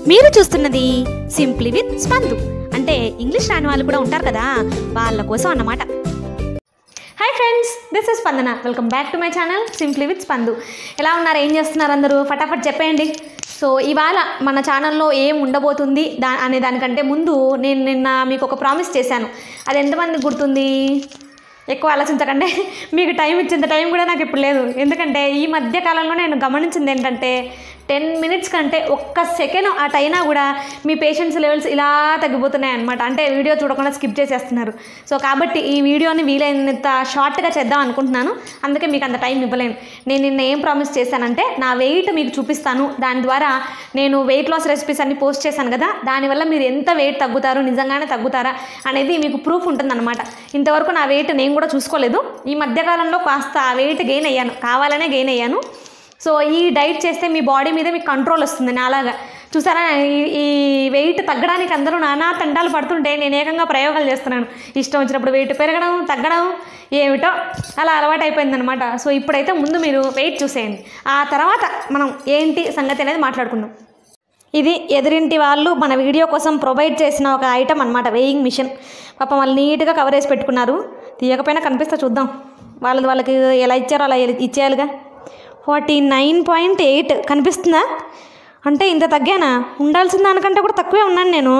మీరు చూస్తున్నది simply with స్పందు అంటే ఇంగ్లీష్ రాని వాళ్ళు కూడా ఉంటారు కదా వాళ్ళ కోసం అన్నమాట hi friends this is Spandana welcome back to my channel simply with Spandu ఎలా ఉన్నారు ఏం చేస్తున్నారు అందరూ ఫటాఫట్ చెప్పేయండి సో ఇవాళ మన ఛానల్లో ఏం ఉండబోతుంది దా అనే దానికంటే ముందు నేను నిన్న మీకు ఒక ప్రామిస్ చేశాను అది ఎంతమందికి గుర్తుంది ఎక్కువ ఆలోచించకండి మీకు టైం ఇచ్చేంత టైం కూడా నాకు ఇప్పుడు లేదు ఎందుకంటే ఈ మధ్య కాలంలో నేను గమనించింది ఏంటంటే టెన్ మినిట్స్ కంటే ఒక్క సెకండ్ అటు అయినా కూడా మీ పేషెన్స్ లెవెల్స్ ఇలా తగ్గిపోతున్నాయి అనమాట అంటే వీడియో చూడకుండా స్కిప్ చేసేస్తున్నారు సో కాబట్టి ఈ వీడియోని వీలైనంత షార్ట్గా చేద్దాం అనుకుంటున్నాను అందుకే మీకు అంత టైం ఇవ్వలేను నేను నిన్న ఏం ప్రామిస్ చేశానంటే నా వెయిట్ మీకు చూపిస్తాను దాని ద్వారా నేను వెయిట్ లాస్ రెసిపీస్ అన్ని పోస్ట్ చేశాను కదా దానివల్ల మీరు ఎంత వెయిట్ తగ్గుతారు నిజంగానే తగ్గుతారా అనేది మీకు ప్రూఫ్ ఉంటుందన్నమాట ఇంతవరకు నా వెయిట్ నేను కూడా చూసుకోలేదు ఈ మధ్యకాలంలో కాస్త వెయిట్ గెయిన్ అయ్యాను కావాలనే గెయిన్ అయ్యాను సో ఈ డైట్ చేస్తే మీ బాడీ మీద మీకు కంట్రోల్ వస్తుంది నాలాగా చూసారా ఈ- ఈ వెయిట్ తగ్గడానికి అందరూ నానా తండాలు పడుతుంటే నేను ఏకంగా ప్రయోగాలు చేస్తున్నాను ఇష్టం వచ్చినప్పుడు వెయిట్ పెరగడం తగ్గడం ఏమిటో అలా అలవాటు అయిపోయిందనమాట సో ఇప్పుడైతే ముందు మీరు వెయిట్ చూసేయండి ఆ తర్వాత మనం ఏంటి సంగతి అనేది మాట్లాడుకుందాం ఇది ఎదురింటి వాళ్ళు మన వీడియో కోసం ప్రొవైడ్ చేసిన ఒక ఐటమ్ అనమాట వేయింగ్ మిషన్ పాపం వాళ్ళు నీట్గా కవర్ వేసి పెట్టుకున్నారు తీయకపోయినా కనిపిస్తా చూద్దాం వాళ్ళది వాళ్ళకి ఎలా ఇచ్చారో అలా ఇచ్చేయాలిగా ఫార్టీ నైన్ పాయింట్ ఎయిట్ కనిపిస్తుందా అంటే ఇంత తగ్గానా ఉండాల్సిన దానికంటే కూడా తక్కువే ఉన్నాను నేను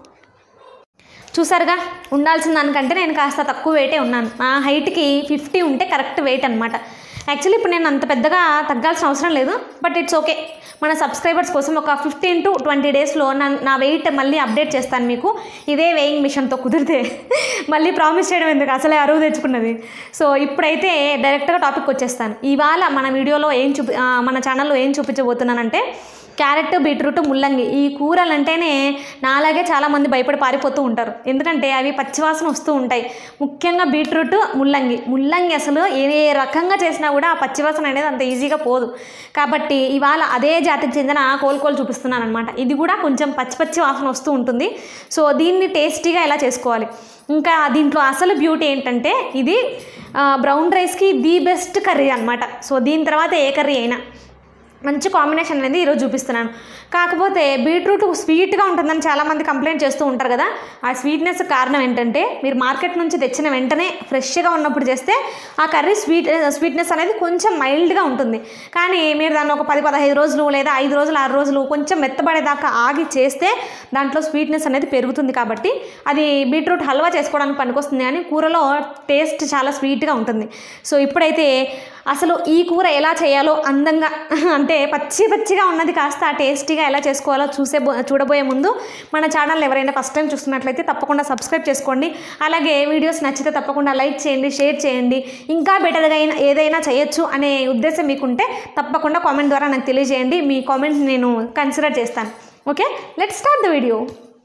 చూసారుగా ఉండాల్సిన దానికంటే నేను కాస్త తక్కువ వెయిటే ఉన్నాను నా హైట్కి ఫిఫ్టీ ఉంటే కరెక్ట్ వెయిట్ అనమాట యాక్చువల్లీ ఇప్పుడు నేను అంత పెద్దగా తగ్గాల్సిన అవసరం లేదు బట్ ఇట్స్ ఓకే మన సబ్స్క్రైబర్స్ కోసం ఒక ఫిఫ్టీన్ టు ట్వంటీ డేస్లో నా నా వెయిట్ మళ్ళీ అప్డేట్ చేస్తాను మీకు ఇదే వేయింగ్ మిషన్తో కుదిరితే మళ్ళీ ప్రామిస్ చేయడం ఎందుకు అసలే అరువు తెచ్చుకున్నది సో ఇప్పుడైతే డైరెక్ట్గా టాపిక్ వచ్చేస్తాను ఇవాళ మన వీడియోలో ఏం చూపి ఆ, మన ఛానల్లో ఏం చూపించబోతున్నానంటే క్యారెట్ బీట్రూట్ ముల్లంగి ఈ కూరలు అంటేనే నాలాగే చాలామంది భయపడి పారిపోతూ ఉంటారు ఎందుకంటే అవి పచ్చివాసన వస్తూ ఉంటాయి ముఖ్యంగా బీట్రూట్ ముల్లంగి ముల్లంగి అసలు ఏ రకంగా చేసినా కూడా ఆ పచ్చివాసన అనేది అంత ఈజీగా పోదు కాబట్టి ఇవాళ అదే జాతికి చెందిన కోలుకోలు చూపిస్తున్నాను అనమాట ఇది కూడా కొంచెం పచ్చి పచ్చి వాసన వస్తూ ఉంటుంది సో దీన్ని టేస్టీగా ఎలా చేసుకోవాలి ఇంకా దీంట్లో అసలు బ్యూటీ ఏంటంటే ఇది ఆ, బ్రౌన్ రైస్కి ది బెస్ట్ కర్రీ అనమాట సో దీని తర్వాత ఏ కర్రీ అయినా మంచి కాంబినేషన్ అనేది ఈరోజు చూపిస్తున్నాను కాకపోతే బీట్రూట్ స్వీట్గా ఉంటుందని చాలామంది కంప్లైంట్ చేస్తూ ఉంటారు కదా ఆ స్వీట్నెస్ కారణం ఏంటంటే మీరు మార్కెట్ నుంచి తెచ్చిన వెంటనే ఫ్రెష్గా ఉన్నప్పుడు చేస్తే ఆ కర్రీ స్వీట్ స్వీట్నెస్ అనేది కొంచెం మైల్డ్గా ఉంటుంది కానీ మీరు దాన్ని ఒక పది పదహైదు రోజులు లేదా ఐదు రోజులు ఆరు రోజులు కొంచెం మెత్తబడేదాకా ఆగి చేస్తే దాంట్లో స్వీట్నెస్ అనేది పెరుగుతుంది కాబట్టి అది బీట్రూట్ హల్వా చేసుకోవడానికి పనికొస్తుంది కానీ కూరలో టేస్ట్ చాలా స్వీట్గా ఉంటుంది సో ఇప్పుడైతే అసలు ఈ కూర ఎలా చేయాలో అందంగా అంటే పచ్చి పచ్చిగా ఉన్నది కాస్త టేస్టీగా ఎలా చేసుకోవాలో చూసే బో- చూడబోయే ముందు మన ఛానల్ ఎవరైనా ఫస్ట్ టైం చూస్తున్నట్లయితే తప్పకుండా సబ్స్క్రైబ్ చేసుకోండి అలాగే వీడియోస్ నచ్చితే తప్పకుండా లైక్ చేయండి షేర్ చేయండి ఇంకా బెటర్గా అయినా ఏదైనా చేయొచ్చు అనే ఉద్దేశం మీకుంటే తప్పకుండా కామెంట్ ద్వారా నాకు తెలియజేయండి మీ కామెంట్ నేను కన్సిడర్ చేస్తాను okay let start the video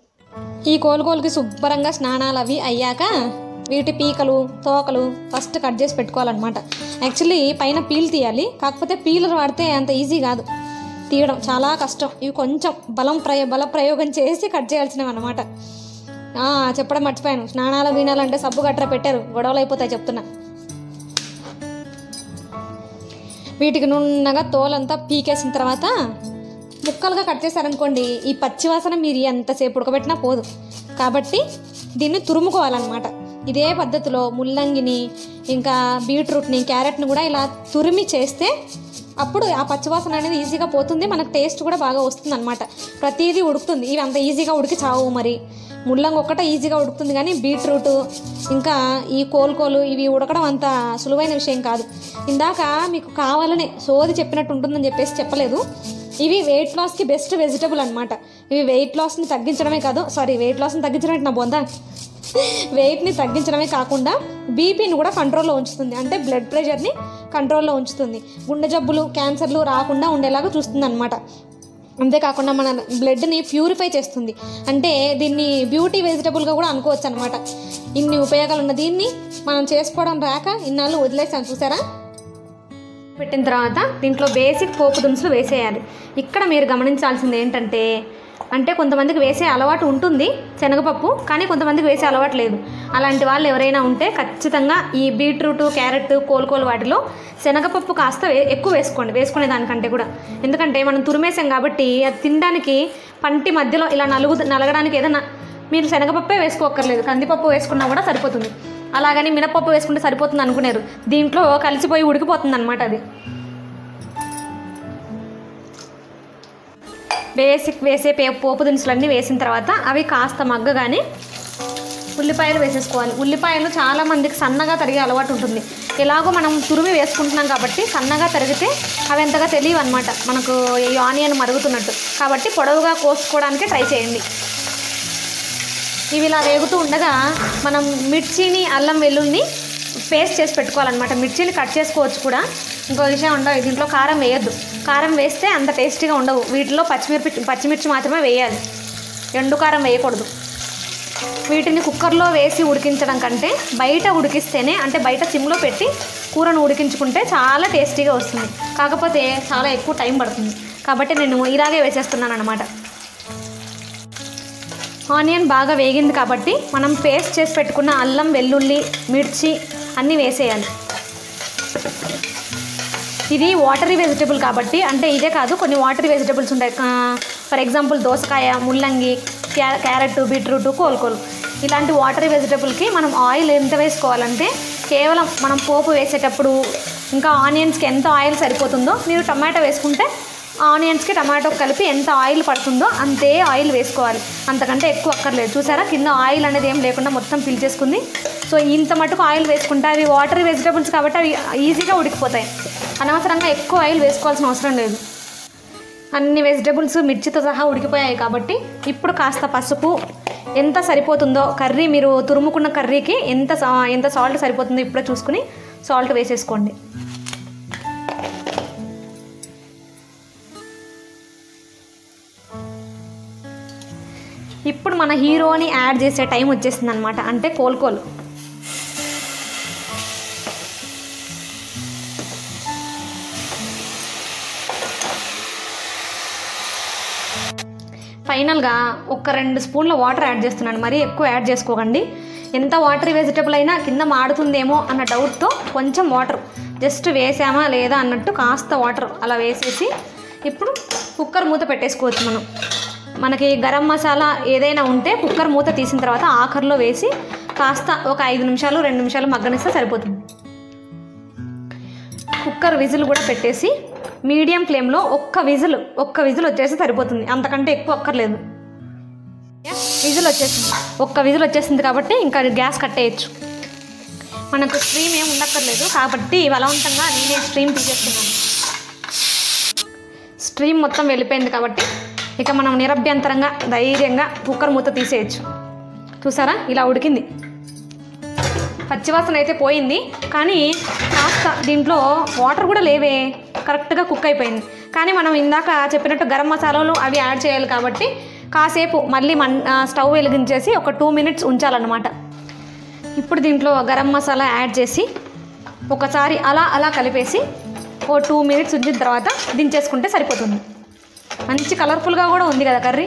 ఈ కోలుకోలుకి శుభ్రంగా స్నానాలు అవి అయ్యాక వీటి పీకలు తోకలు ఫస్ట్ కట్ చేసి పెట్టుకోవాలన్నమాట యాక్చువల్లీ పైన పీల్ తీయాలి కాకపోతే పీలర్ వాడితే అంత ఈజీ కాదు తీయడం చాలా కష్టం ఇవి కొంచెం బలం ప్రయో బల ప్రయోగం చేసి కట్ చేయాల్సినవి అనమాట చెప్పడం మర్చిపోయాను స్నానాలు వీణాలంటే సబ్బు గట్రా పెట్టారు గొడవలు అయిపోతాయి చెప్తున్నా వీటికి నున్నగా తోలంతా పీకేసిన తర్వాత ముక్కలుగా కట్ చేశారనుకోండి ఈ పచ్చివాసన మీరు ఎంతసేపు ఉడకబెట్టినా పోదు కాబట్టి దీన్ని తురుముకోవాలన్నమాట ఇదే పద్ధతిలో ముల్లంగిని ఇంకా బీట్రూట్ని క్యారెట్ని కూడా ఇలా తురిమి చేస్తే అప్పుడు ఆ పచ్చివాసన అనేది ఈజీగా పోతుంది మనకు టేస్ట్ కూడా బాగా వస్తుంది అనమాట ప్రతిదీ ఉడుకుతుంది ఇవి అంత ఈజీగా ఉడికి చావు మరి ముల్లంగి ఒక్కటే ఈజీగా ఉడుకుతుంది కానీ బీట్రూట్ ఇంకా ఈ కోలుకోలు ఇవి ఉడకడం అంత సులువైన విషయం కాదు ఇందాక మీకు కావాలనే సోది చెప్పినట్టు ఉంటుందని చెప్పేసి చెప్పలేదు ఇవి వెయిట్ లాస్కి బెస్ట్ వెజిటబుల్ అనమాట ఇవి వెయిట్ లాస్ని తగ్గించడమే కాదు సారీ వెయిట్ లాస్ని తగ్గించడం నా బొందా వెయిట్ని తగ్గించడమే కాకుండా బీపీని కూడా కంట్రోల్లో ఉంచుతుంది అంటే బ్లడ్ ప్రెషర్ని కంట్రోల్లో ఉంచుతుంది గుండె జబ్బులు క్యాన్సర్లు రాకుండా ఉండేలాగా చూస్తుంది అనమాట అంతేకాకుండా మన బ్లడ్ని ప్యూరిఫై చేస్తుంది అంటే దీన్ని బ్యూటీ వెజిటబుల్గా కూడా అనుకోవచ్చు అనమాట ఇన్ని ఉపయోగాలు ఉన్న దీన్ని మనం చేసుకోవడం రాక ఇన్నాళ్ళు వదిలేసాం చూసారా పెట్టిన తర్వాత దీంట్లో బేసిక్ పోపు దినుసులు వేసేయాలి ఇక్కడ మీరు గమనించాల్సింది ఏంటంటే అంటే కొంతమందికి వేసే అలవాటు ఉంటుంది శనగపప్పు కానీ కొంతమందికి వేసే అలవాటు లేదు అలాంటి వాళ్ళు ఎవరైనా ఉంటే ఖచ్చితంగా ఈ బీట్రూట్ క్యారెట్ కోలుకోలు వాటిలో శనగపప్పు కాస్త వే- ఎక్కువ వేసుకోండి వేసుకునే దానికంటే కూడా ఎందుకంటే మనం తురిమేసాం కాబట్టి అది తినడానికి పంటి మధ్యలో ఇలా నలుగు నలగడానికి ఏదైనా మీరు శనగపప్పే వేసుకోక్కర్లేదు కందిపప్పు వేసుకున్నా కూడా సరిపోతుంది అలాగని మినపప్పు వేసుకుంటే సరిపోతుంది అనుకునేరు దీంట్లో కలిసిపోయి ఉడికిపోతుంది అనమాట అది బేసిక్ వేసే పే పోపు దినుసులన్నీ వేసిన తర్వాత అవి కాస్త మగ్గగానే ఉల్లిపాయలు వేసేసుకోవాలి ఉల్లిపాయలు చాలా మందికి సన్నగా తరిగే అలవాటు ఉంటుంది ఎలాగో మనం తురిమి వేసుకుంటున్నాం కాబట్టి సన్నగా తరిగితే అవి ఎంతగా తెలియవు అనమాట మనకు ఈ ఆనియన్ మరుగుతున్నట్టు కాబట్టి పొడవుగా కోసుకోవడానికి ట్రై చేయండి ఇవి ఇలా వేగుతూ ఉండగా మనం మిర్చిని అల్లం వెల్లుల్ని పేస్ట్ చేసి పెట్టుకోవాలన్నమాట మిర్చిని కట్ చేసుకోవచ్చు కూడా ఇంకో విషయం ఉండవు దీంట్లో కారం వేయొద్దు కారం వేస్తే అంత టేస్టీగా ఉండవు వీటిలో పచ్చిమిర్చి పచ్చిమిర్చి మాత్రమే వేయాలి ఎండు కారం వేయకూడదు వీటిని కుక్కర్లో వేసి ఉడికించడం కంటే బయట ఉడికిస్తేనే అంటే బయట సిమ్లో పెట్టి కూరను ఉడికించుకుంటే చాలా టేస్టీగా వస్తుంది కాకపోతే చాలా ఎక్కువ టైం పడుతుంది కాబట్టి నేను ఇలాగే వేసేస్తున్నాను అనమాట ఆనియన్ బాగా వేగింది కాబట్టి మనం పేస్ట్ చేసి పెట్టుకున్న అల్లం వెల్లుల్లి మిర్చి అన్నీ వేసేయాలి ఇది వాటరీ వెజిటబుల్ కాబట్టి అంటే ఇదే కాదు కొన్ని వాటరీ వెజిటబుల్స్ ఉంటాయి ఫర్ ఎగ్జాంపుల్ దోసకాయ ముల్లంగి క్యా క్యారెట్ బీట్రూట్ కోలుకోలు ఇలాంటి వాటరీ వెజిటబుల్కి మనం ఆయిల్ ఎంత వేసుకోవాలంటే కేవలం మనం పోపు వేసేటప్పుడు ఇంకా ఆనియన్స్కి ఎంత ఆయిల్ సరిపోతుందో మీరు టమాటో వేసుకుంటే ఆనియన్స్కి టమాటో కలిపి ఎంత ఆయిల్ పడుతుందో అంతే ఆయిల్ వేసుకోవాలి అంతకంటే ఎక్కువ అక్కర్లేదు చూసారా కింద ఆయిల్ అనేది ఏం లేకుండా మొత్తం ఫిల్ చేసుకుంది సో ఇంత మటుకు ఆయిల్ వేసుకుంటే అవి వాటర్ వెజిటబుల్స్ కాబట్టి అవి ఈజీగా ఉడికిపోతాయి అనవసరంగా ఎక్కువ ఆయిల్ వేసుకోవాల్సిన అవసరం లేదు అన్ని వెజిటబుల్స్ మిర్చితో సహా ఉడికిపోయాయి కాబట్టి ఇప్పుడు కాస్త పసుపు ఎంత సరిపోతుందో కర్రీ మీరు తురుముకున్న కర్రీకి ఎంత సా- ఎంత సాల్ట్ సరిపోతుందో ఇప్పుడే చూసుకుని సాల్ట్ వేసేసుకోండి ఇప్పుడు మన హీరోని యాడ్ చేసే టైం వచ్చేసింది అనమాట అంటే కోలుకోలు ఫైనల్గా ఒక రెండు స్పూన్ల వాటర్ యాడ్ చేస్తున్నాను మరీ ఎక్కువ యాడ్ చేసుకోకండి ఎంత వాటర్ వెజిటబుల్ అయినా కింద మాడుతుందేమో అన్న డౌట్తో కొంచెం వాటర్ జస్ట్ వేసామా లేదా అన్నట్టు కాస్త వాటర్ అలా వేసేసి ఇప్పుడు కుక్కర్ మూత పెట్టేసుకోవచ్చు మనం మనకి గరం మసాలా ఏదైనా ఉంటే కుక్కర్ మూత తీసిన తర్వాత ఆఖరిలో వేసి కాస్త ఒక ఐదు నిమిషాలు రెండు నిమిషాలు మగ్గనిస్తే సరిపోతుంది కుక్కర్ విజిల్ కూడా పెట్టేసి మీడియం ఫ్లేమ్లో ఒక్క విజిల్ ఒక్క విజిల్ వచ్చేసి సరిపోతుంది అంతకంటే ఎక్కువ అక్కర్లేదు విజిల్ వచ్చేసింది ఒక్క విజిల్ వచ్చేసింది కాబట్టి ఇంకా గ్యాస్ కట్టేయచ్చు మనకు స్ట్రీమ్ ఏం ఉండక్కర్లేదు కాబట్టి బలవంతంగా నేనే స్ట్రీమ్ తీసేస్తున్నాను స్ట్రీమ్ మొత్తం వెళ్ళిపోయింది కాబట్టి ఇక మనం నిరభ్యంతరంగా ధైర్యంగా కుక్కర్ మూత తీసేయచ్చు చూసారా ఇలా ఉడికింది పచ్చివాసన అయితే పోయింది కానీ కాస్త దీంట్లో వాటర్ కూడా లేవే కరెక్ట్గా కుక్ అయిపోయింది కానీ మనం ఇందాక చెప్పినట్టు గరం మసాలాలు అవి యాడ్ చేయాలి కాబట్టి కాసేపు మళ్ళీ మన్ ఆ, స్టవ్ వెలిగించేసి ఒక టూ మినిట్స్ ఉంచాలన్నమాట ఇప్పుడు దీంట్లో గరం మసాలా యాడ్ చేసి ఒకసారి అలా అలా కలిపేసి ఓ టూ మినిట్స్ ఉంచిన తర్వాత దించేసుకుంటే సరిపోతుంది మంచి కలర్ఫుల్గా కూడా ఉంది కదా కర్రీ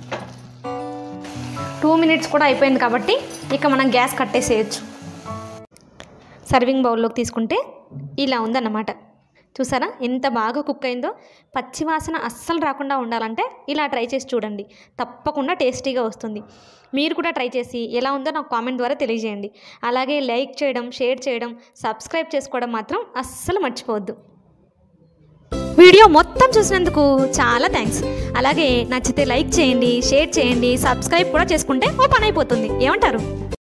టూ మినిట్స్ కూడా అయిపోయింది కాబట్టి ఇక మనం గ్యాస్ కట్టేసేయచ్చు సర్వింగ్ బౌల్లోకి తీసుకుంటే ఇలా ఉందన్నమాట చూసారా ఎంత బాగా కుక్ అయిందో పచ్చివాసన అస్సలు రాకుండా ఉండాలంటే ఇలా ట్రై చేసి చూడండి తప్పకుండా టేస్టీగా వస్తుంది మీరు కూడా ట్రై చేసి ఎలా ఉందో నాకు కామెంట్ ద్వారా తెలియజేయండి అలాగే లైక్ చేయడం షేర్ చేయడం సబ్స్క్రైబ్ చేసుకోవడం మాత్రం అస్సలు మర్చిపోవద్దు వీడియో మొత్తం చూసినందుకు చాలా థ్యాంక్స్ అలాగే నచ్చితే లైక్ చేయండి షేర్ చేయండి సబ్స్క్రైబ్ కూడా చేసుకుంటే ఓ పని అయిపోతుంది ఏమంటారు